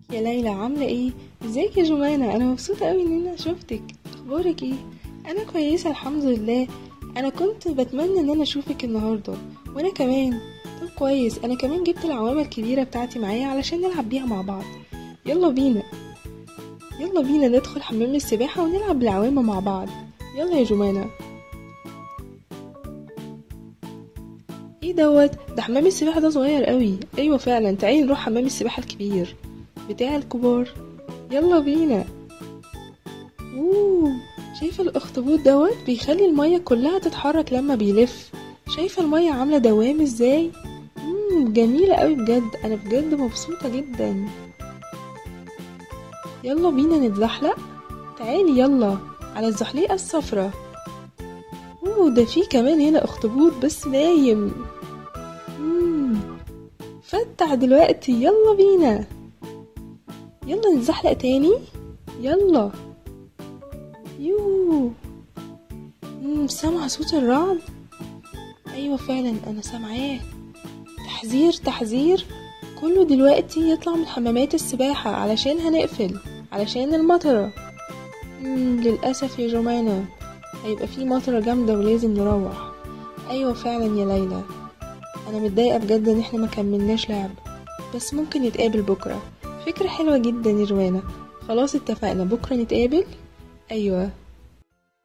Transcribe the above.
يا ليلى عاملة ايه؟ ازيك يا جمانة؟ انا مبسوطة اوي ان انا شوفتك اخبارك ايه؟ انا كويسة الحمد لله انا كنت بتمنى ان انا اشوفك النهاردة وانا كمان طب كويس انا كمان جبت العوامة الكبيرة بتاعتي معايا علشان نلعب بيها مع بعض يلا بينا يلا بينا ندخل حمام السباحة ونلعب بالعوامة مع بعض يلا يا جمانة ايه دوت ده حمام السباحة ده صغير قوي ايوه فعلا تعالي نروح حمام السباحة الكبير بتاع الكبار يلا بينا اوه شايفة الاخطبوط دوت بيخلي المية كلها تتحرك لما بيلف شايفة المية عاملة دوام ازاي مم جميلة قوي بجد انا بجد مبسوطة جدا يلا بينا نتزحلق تعالي يلا على الزحليقة الصفرا اوه ده في كمان هنا اخطبوط بس نايم مم. فتح دلوقتي يلا بينا يلا نتزحلق تاني يلا يوه مم، سامعة صوت الرعد ايوه فعلا انا سامعاه تحذير تحذير كله دلوقتي يطلع من حمامات السباحة علشان هنقفل علشان المطرة مم، للأسف يا جمانة هيبقى في مطرة جامدة ولازم نروح أيوة فعلا يا ليلى أنا متضايقة بجد إن احنا ما كملناش لعب بس ممكن نتقابل بكرة فكرة حلوة جدا يا جوانا خلاص اتفقنا بكرة نتقابل أيوة